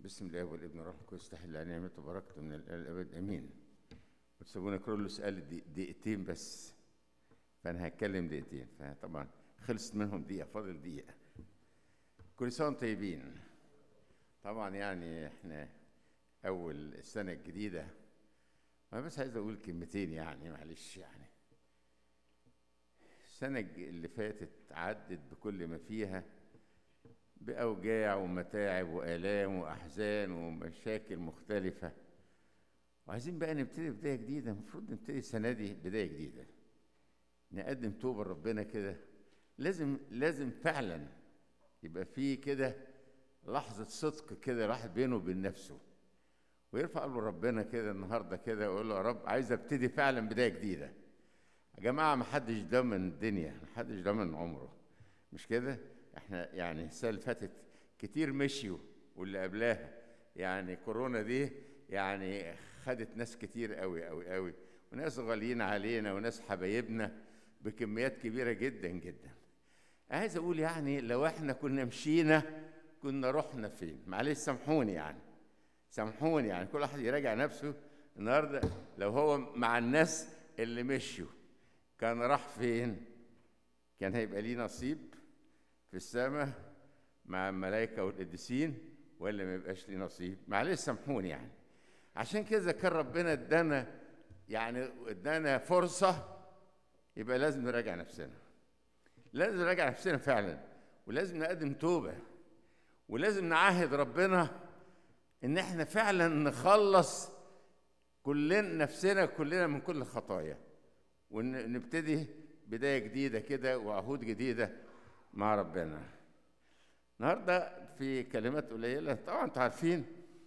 بسم الله والابن والروح القدس تحل على نعمته وبركته من الآن الأبد أمين وتسيبونا كرولوس قال دي- دقيقتين بس فأنا هتكلم دقيقتين فطبعا خلصت منهم دقيقة فاضل دقيقة كل سنة وانتم طيبين طبعا يعني احنا أول السنة الجديدة أنا بس عايز أقول كلمتين يعني معلش يعني السنة الج- اللي فاتت عدت بكل ما فيها بأوجاع ومتاعب وآلام وأحزان ومشاكل مختلفة وعايزين بقى نبتدي بداية جديدة المفروض نبتدي السنة دي بداية جديدة نقدم توبة لربنا كده لازم لازم فعلا يبقى في كده لحظة صدق كده الواحد بينه وبين نفسه ويرفع قلبه ربنا كده النهارده كده ويقول له يا رب عايز ابتدي فعلا بداية جديدة يا جماعة ما حدش ضامن الدنيا ما حدش ضامن عمره مش كده احنا يعني السنة اللي فاتت كتير مشيوا واللي قبلها يعني كورونا دي يعني خدت ناس كتير قوي قوي قوي وناس غاليين علينا وناس حبايبنا بكميات كبيرة جدا جدا عايز اقول يعني لو احنا كنا مشينا كنا رحنا فين معلش سامحوني يعني سامحوني يعني كل واحد يراجع نفسه النهارده لو هو مع الناس اللي مشوا كان راح فين كان هيبقى ليه نصيب في السماء مع الملائكة والقديسين ولا ما يبقاش ليه نصيب معلش سامحوني يعني عشان كده كان ربنا ادانا يعني ادانا فرصة يبقى لازم نراجع نفسنا لازم نراجع نفسنا فعلا ولازم نقدم توبة ولازم نعاهد ربنا ان احنا فعلا نخلص كلنا نفسنا كلنا من كل خطايا ونبتدي بداية جديدة كده وعهود جديدة مع ربنا النهاردة في كلمات قليلة طبعا انتوا عارفين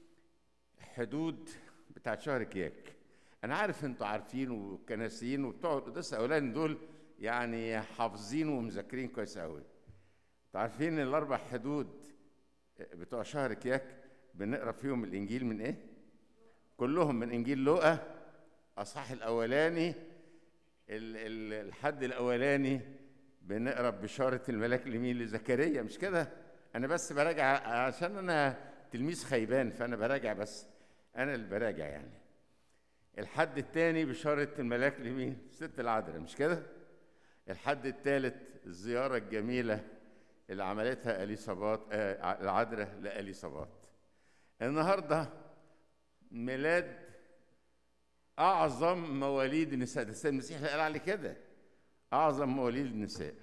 حدود بتاعت شهر كياك انا عارف انتوا عارفين وكناسيين وبتوع القداس الاولاني دول يعني حافظين ومذاكرين كويس قوي انتوا عارفين الاربع حدود بتوع شهر كياك بنقرا فيهم الانجيل من ايه كلهم من انجيل لوقا اصحاح الاولاني ال- ال- الحد الاولاني بنقرا بشاره الملاك اليمين لزكريا مش كده انا بس براجع عشان انا تلميذ خيبان فانا براجع بس انا اللي براجع يعني الحد الثاني بشاره الملاك اليمين ست العذراء مش كده الحد الثالث الزياره الجميله اللي عملتها اليصابات آه العذراء لاليصابات النهارده ميلاد اعظم مواليد النساء ده السيد المسيح اللي قال عليه كده اعظم مواليد النساء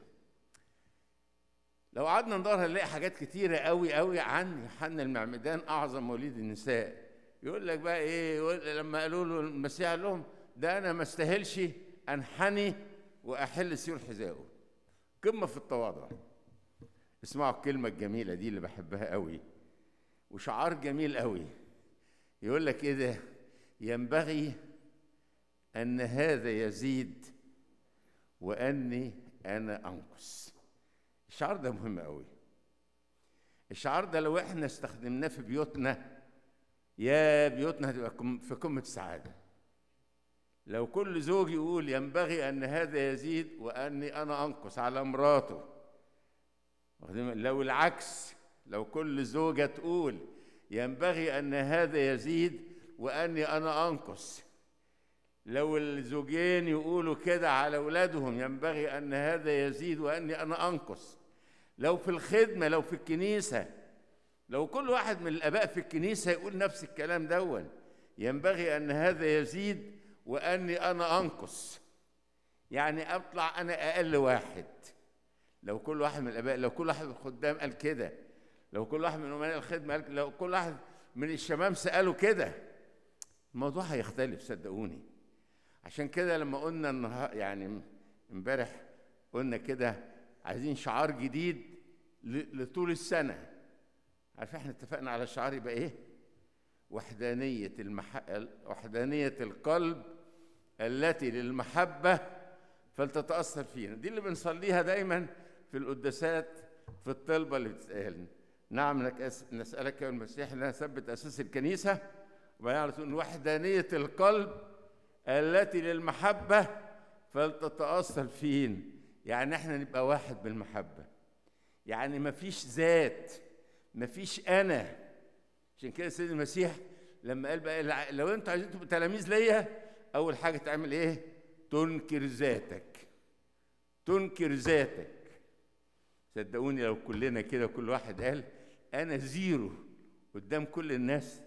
لو قعدنا ندور هنلاقي حاجات كتيره قوي قوي عن يوحنا المعمدان اعظم مواليد النساء يقول لك بقى ايه يقول لما قالوا له المسيح قال لهم ده انا ما استاهلش انحني واحل سيور حذائه قمه في التواضع اسمعوا الكلمه الجميله دي اللي بحبها قوي وشعار جميل قوي يقول لك ايه ده ينبغي ان هذا يزيد واني انا انقص الشعار ده مهم قوي الشعار ده لو احنا استخدمناه في بيوتنا يا بيوتنا هتبقى كم- في قمه السعاده لو كل زوج يقول ينبغي ان هذا يزيد واني انا انقص على مراته واخدين بالك؟ لو العكس لو كل زوجة تقول ينبغي أن هذا يزيد وأني أنا أنقص لو الزوجين يقولوا كده على أولادهم ينبغي أن هذا يزيد وأني أنا أنقص لو في الخدمة لو في الكنيسة لو كل واحد من الآباء في الكنيسة يقول نفس الكلام دون ينبغي أن هذا يزيد وأني أنا أنقص يعني أطلع أنا أقل واحد لو كل واحد من الاباء لو كل واحد من الخدام قال كده لو كل واحد من امناء الخدمه قال لو كل واحد من الشمامسه قالوا كده الموضوع هيختلف صدقوني عشان كده لما قلنا النهار يعني امبارح قلنا كده عايزين شعار جديد ل- لطول السنه عارف احنا اتفقنا على الشعار يبقى ايه وحدانيه المح... وحدانيه القلب التي للمحبه فلتتأثر فينا دي اللي بنصليها دايما في القداسات في الطلبة اللي بتسأل نعم لك أس... نسألك يا المسيح أن ثبت أساس الكنيسة وبعدين على طول وحدانية القلب التي للمحبة فلتتأصل فينا يعني احنا نبقى واحد بالمحبة يعني مفيش ذات مفيش أنا عشان كده سيدنا المسيح لما قال بقى الع- لو انتوا عايزين تبقوا تلاميذ ليا اول حاجه تعمل ايه تنكر ذاتك تنكر ذاتك صدقوني لو كلنا كده كل واحد قال انا زيرو قدام كل الناس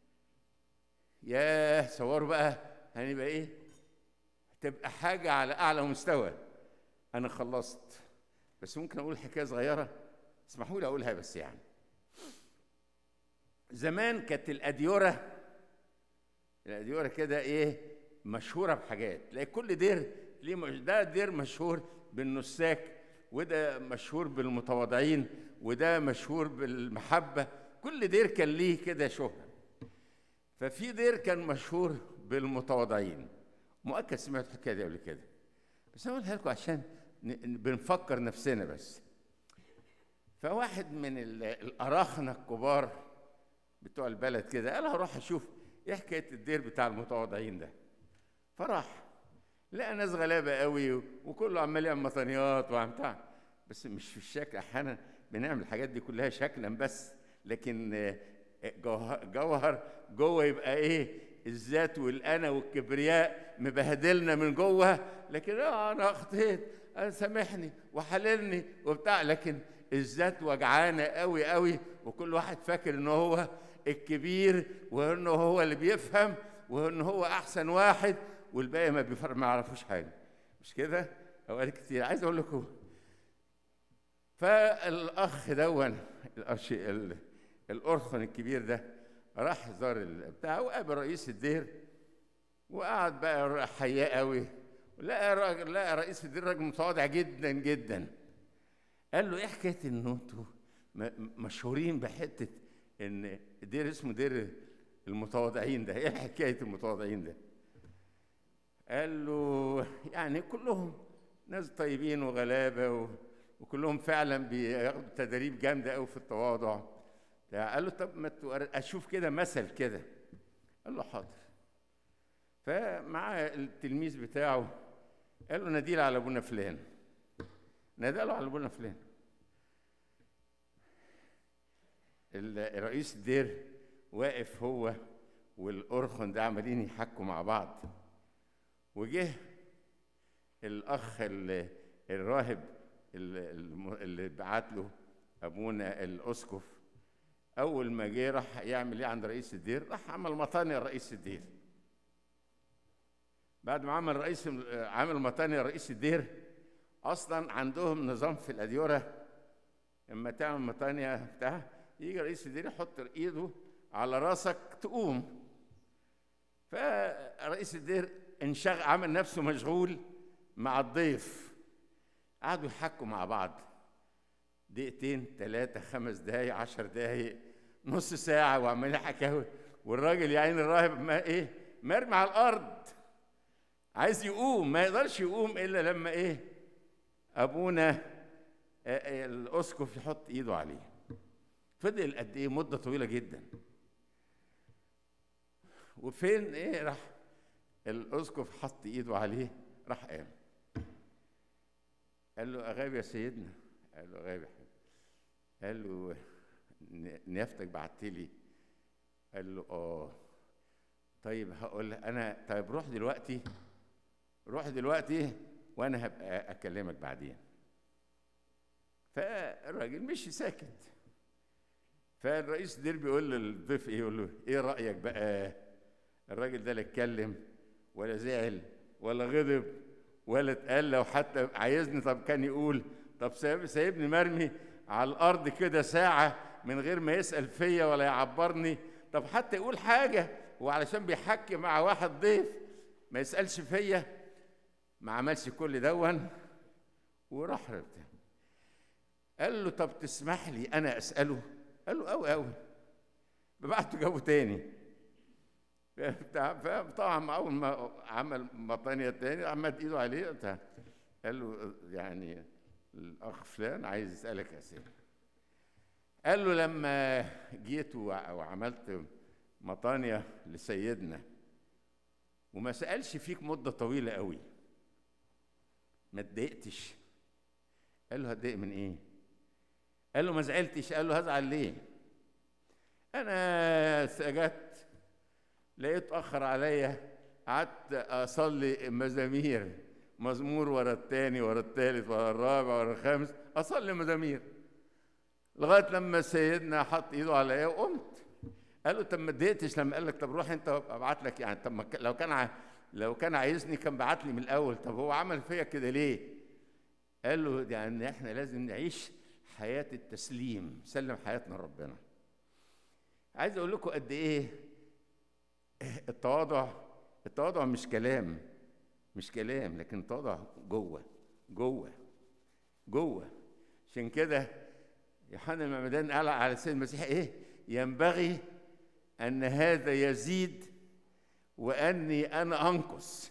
ياه صوروا بقى هنبقى ايه تبقى حاجه على اعلى مستوى انا خلصت بس ممكن اقول حكايه صغيره اسمحوا لي اقولها بس يعني زمان كانت الاديوره الاديوره كده ايه مشهوره بحاجات تلاقي كل دير ليه مش ده دير مشهور بالنساك وده مشهور بالمتواضعين وده مشهور بالمحبه كل دير كان ليه كده شهره ففي دير كان مشهور بالمتواضعين مؤكد سمعت الحكايه دي قبل كده بس اقولها لكم عشان ن- ن- بنفكر نفسنا بس فواحد من ال- الاراخنه الكبار بتوع البلد كده قال هروح اشوف ايه حكايه الدير بتاع المتواضعين ده فراح لقى ناس غلابه قوي وكله عمال يعمل مطانيات وعم بتاع بس مش في الشكل احيانا بنعمل الحاجات دي كلها شكلا بس لكن آه، جوهر, جوهر جوه يبقى ايه الذات والانا والكبرياء مبهدلنا من جوه لكن اه انا اخطيت انا سامحني وحللني وبتاع لكن الذات وجعانه قوي قوي وكل واحد فاكر ان هو الكبير وانه هو اللي بيفهم وان هو احسن واحد والباقي ما بيفرق ما يعرفوش حاجه مش كده اوقات كتير عايز اقول لكم فالاخ دون الأرش- ال- الارخن الكبير ده راح زار ال- بتاع وقابل رئيس الدير وقعد بقى حياه قوي لقى راجل لقى رئيس الدير راجل متواضع جدا جدا قال له ايه حكايه ان انتوا م- مشهورين بحته ان دير اسمه دير المتواضعين ده ايه حكايه المتواضعين ده قال له يعني كلهم ناس طيبين وغلابه و... وكلهم فعلا بياخدوا تدريب جامده قوي في التواضع بتاع. قال له طب ما تور- اشوف كده مثل كده قال له حاضر فمع التلميذ بتاعه قال له ناديل على ابونا فلان ناداله على ابونا فلان ال- رئيس الدير واقف هو والأرخن ده عمالين يحكوا مع بعض وجه الأخ ال- الراهب ال- الم- اللي بعت له أبونا الأسقف أول ما جه راح يعمل إيه عند رئيس الدير راح عمل مطانية رئيس الدير بعد ما عمل رئيس عمل مطانية رئيس الدير أصلا عندهم نظام في الأديرة لما تعمل مطانية بتاع يجي رئيس الدير يحط ايده على راسك تقوم فرئيس الدير انشغل عمل نفسه مشغول مع الضيف قعدوا يحكوا مع بعض دقيقتين ثلاثة خمس دقايق عشر دقايق نص ساعة وعمالين حكاوي والراجل يا عين الراهب ما ايه مرمي على الأرض عايز يقوم ما يقدرش يقوم إلا لما ايه أبونا آه، آه، الأسقف يحط إيده عليه فضل قد ايه مده طويله جدا وفين ايه راح الاسقف حط ايده عليه راح قام قال له اغاب يا سيدنا قال له اغاب يا حبيبي قال له ن- نيافتك بعت لي قال له اه طيب هقول لك انا طيب روح دلوقتي روح دلوقتي وانا هبقى اكلمك بعدين فالراجل مشي ساكت فالرئيس الدير بيقول للضيف ايه يقول له ايه رايك بقى الراجل ده لا اتكلم ولا زعل ولا غضب ولا اتقال وحتى عايزني طب كان يقول طب سايب سايبني مرمي على الارض كده ساعه من غير ما يسال فيا ولا يعبرني طب حتى يقول حاجه وعلشان بيحكي مع واحد ضيف ما يسالش فيا ما عملش كل دون وراح بتاع قال له طب تسمح لي انا اساله قال له قوي قوي بعته جابه تاني بتاع فطبعا اول ما عمل مطانيه تاني عمد ايده عليه بتاع قال له يعني الاخ فلان عايز يسالك اسئله قال له لما جيت وع- وعملت مطانيه لسيدنا وما سالش فيك مده طويله قوي ما اتضايقتش قال له هتضايق من ايه قال له ما زعلتش قال له هزعل ليه انا سجدت لقيت اخر عليا قعدت اصلي مزامير مزمور ورا التاني ورا التالت ورا الرابع ورا الخامس اصلي مزامير لغايه لما سيدنا حط ايده عليا وقمت قال له طب ما اتضايقتش لما قال لك طب روح انت ابعت لك يعني طب ما ك- لو كان ع- لو كان عايزني كان بعت لي من الاول طب هو عمل فيا كده ليه؟ قال له يعني احنا لازم نعيش حياه التسليم سلم حياتنا لربنا عايز اقول لكم قد ايه التواضع التواضع مش كلام مش كلام لكن التواضع جوه جوه جوه عشان كده يوحنا المعمدان قال على السيد المسيح ايه ينبغي ان هذا يزيد واني انا انقص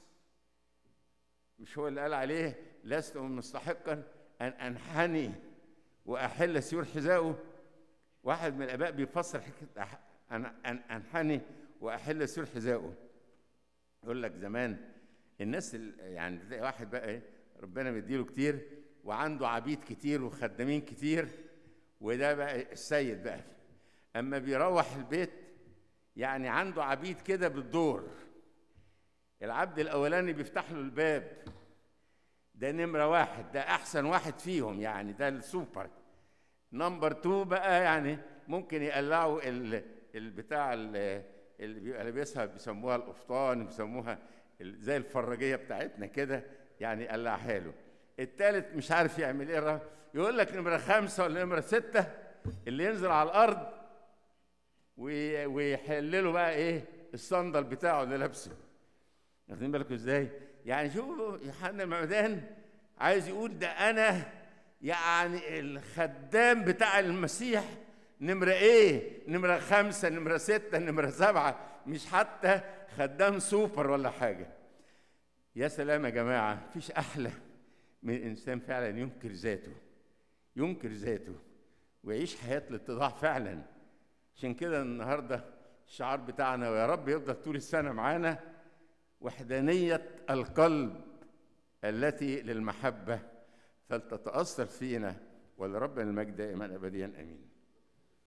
مش هو اللي قال عليه لست مستحقا ان انحني واحل سيور حذائه واحد من الاباء بيفسر حكايه أح- انا أن انحني واحل سيور حذائه يقول لك زمان الناس ال- يعني تلاقي واحد بقى ايه ربنا مديله كتير وعنده عبيد كتير وخدامين كتير وده بقى السيد بقى اما بيروح البيت يعني عنده عبيد كده بالدور العبد الاولاني بيفتح له الباب ده نمره واحد ده احسن واحد فيهم يعني ده السوبر نمبر 2 بقى يعني ممكن يقلعوا ال- البتاع ال- اللي بيبقى لابسها بيسموها القفطان بيسموها ال- زي الفراجيه بتاعتنا كده يعني يقلعها له التالت مش عارف يعمل ايه الر- يقول لك نمره خمسه ولا نمره سته اللي ينزل على الارض وي- ويحلله بقى ايه الصندل بتاعه اللي لابسه واخدين بالكم ازاي؟ يعني شوفوا يوحنا المعمدان عايز يقول ده انا يعني الخدام بتاع المسيح نمرة ايه؟ نمرة خمسة، نمرة ستة، نمرة سبعة، مش حتى خدام سوبر ولا حاجة. يا سلام يا جماعة، مفيش أحلى من إنسان فعلا ينكر ذاته. ينكر ذاته ويعيش حياة الاتضاع فعلا. عشان كده النهارده الشعار بتاعنا ويا رب يفضل طول السنة معانا وحدانية القلب التي للمحبة فلتتأثر فينا ولربنا المجد دائما أبديا آمين